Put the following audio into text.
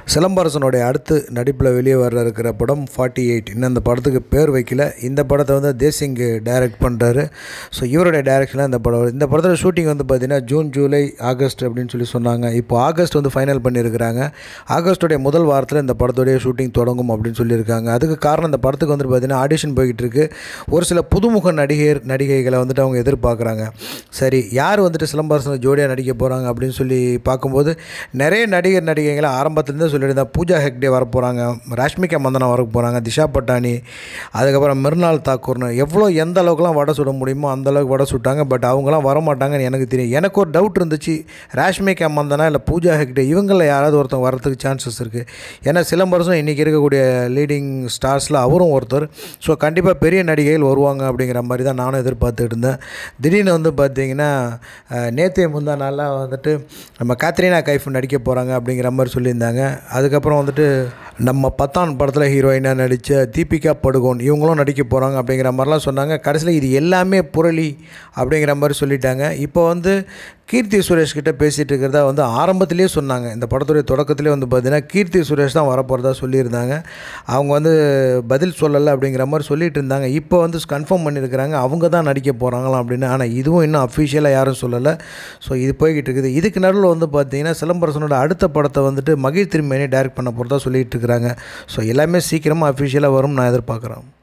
சிலம்பரசனுடைய அடுத்து நடிப்பில் வெளியே வர இருக்கிற படம் ஃபார்ட்டி எயிட் இன்னும் அந்த படத்துக்கு பேர் வைக்கல இந்த படத்தை வந்து தேசிங் டைரக்ட் பண்ணுறாரு ஸோ இவருடைய டைரக்ஷனில் இந்த படம் வருது. இந்த படத்தோட ஷூட்டிங் வந்து பார்த்திங்கன்னா ஜூன் ஜூலை ஆகஸ்ட் அப்படின்னு சொல்லி சொன்னாங்க இப்போ ஆகஸ்ட் வந்து ஃபைனல் பண்ணியிருக்கிறாங்க ஆகஸ்ட்டுடைய முதல் வாரத்தில் இந்த படத்துடைய ஷூட்டிங் தொடங்கும் அப்படின்னு சொல்லியிருக்காங்க அதுக்கு காரணம் இந்த படத்துக்கு வந்து பார்த்திங்கன்னா ஆடிஷன் போய்கிட்டு இருக்கு ஒரு சில புதுமுக நடிகர் நடிகைகளை வந்துட்டு அவங்க எதிர்பார்க்குறாங்க சரி யார் வந்துட்டு சிலம்பரசன் ஜோடியாக நடிக்க போகிறாங்க அப்படின்னு சொல்லி பார்க்கும்போது நிறைய நடிகர் நடிகைகளை ஆரம்பத்துலேருந்து சொல்லியிருந்தேன் பூஜா ஹெக்டே வர போகிறாங்க ராஷ்மிகா மந்தனா வர போகிறாங்க திஷா பட்டானி அதுக்கப்புறம் மிர்னால் தாக்கூர்னு எவ்வளோ எந்த அளவுக்குலாம் வடை சுட முடியுமோ அந்த அளவுக்கு வடை சுட்டாங்க பட் அவங்களாம் வரமாட்டாங்கன்னு எனக்கு தெரியும் எனக்கு ஒரு டவுட் இருந்துச்சு ராஷ்மிகா மந்தனா இல்லை பூஜா ஹெக்டே இவங்களில் யாராவது ஒருத்தங்க வரதுக்கு சான்சஸ் இருக்குது ஏன்னா சிலம்பரசன் இன்றைக்கி இருக்கக்கூடிய லீடிங் ஸ்டார்ஸில் அவரும் ஒருத்தர் ஸோ கண்டிப்பாக பெரிய நடிகைகள் வருவாங்க அப்படிங்கிற மாதிரி தான் நானும் எதிர்பார்த்துட்டு இருந்தேன் திடீர்னு வந்து பார்த்தீங்கன்னா நேத்திய முந்தா நாளாக வந்துட்டு நம்ம காத்ரீனா கைஃப் நடிக்க போகிறாங்க அப்படிங்கிற மாதிரி சொல்லியிருந்தாங்க அதுக்கப்புறம் வந்துட்டு நம்ம பத்தான் படத்தில் ஹீரோயினாக நடித்த தீபிகா படுகோன் இவங்களும் நடிக்க போகிறாங்க அப்படிங்கிற மாதிரிலாம் சொன்னாங்க கடைசியில் இது எல்லாமே புரளி அப்படிங்கிற மாதிரி சொல்லிட்டாங்க இப்போ வந்து கீர்த்தி சுரேஷ் கிட்ட பேசிகிட்டு இருக்கிறதா வந்து ஆரம்பத்திலேயே சொன்னாங்க இந்த படத்துடைய தொடக்கத்திலே வந்து பார்த்தீங்கன்னா கீர்த்தி சுரேஷ் தான் வரப்போகிறதா சொல்லியிருந்தாங்க அவங்க வந்து பதில் சொல்லலை அப்படிங்கிற மாதிரி சொல்லிட்டு இருந்தாங்க இப்போ வந்து கன்ஃபார்ம் பண்ணியிருக்கிறாங்க அவங்க தான் நடிக்க போகிறாங்களாம் அப்படின்னு ஆனால் இதுவும் இன்னும் அஃபிஷியலாக யாரும் சொல்லலை ஸோ இது போய்கிட்டு இருக்குது இதுக்கு நடுவில் வந்து பார்த்தீங்கன்னா சிலம்பரசனோட அடுத்த படத்தை வந்துட்டு மகிழ் திருமேனி டைரக்ட் பண்ண போகிறதா சொல்லிட்டு இருக்கிறாங்க ஸோ எல்லாமே சீக்கிரமாக அஃபிஷியலாக வரும்னு நான் எதிர்பார்க்குறேன்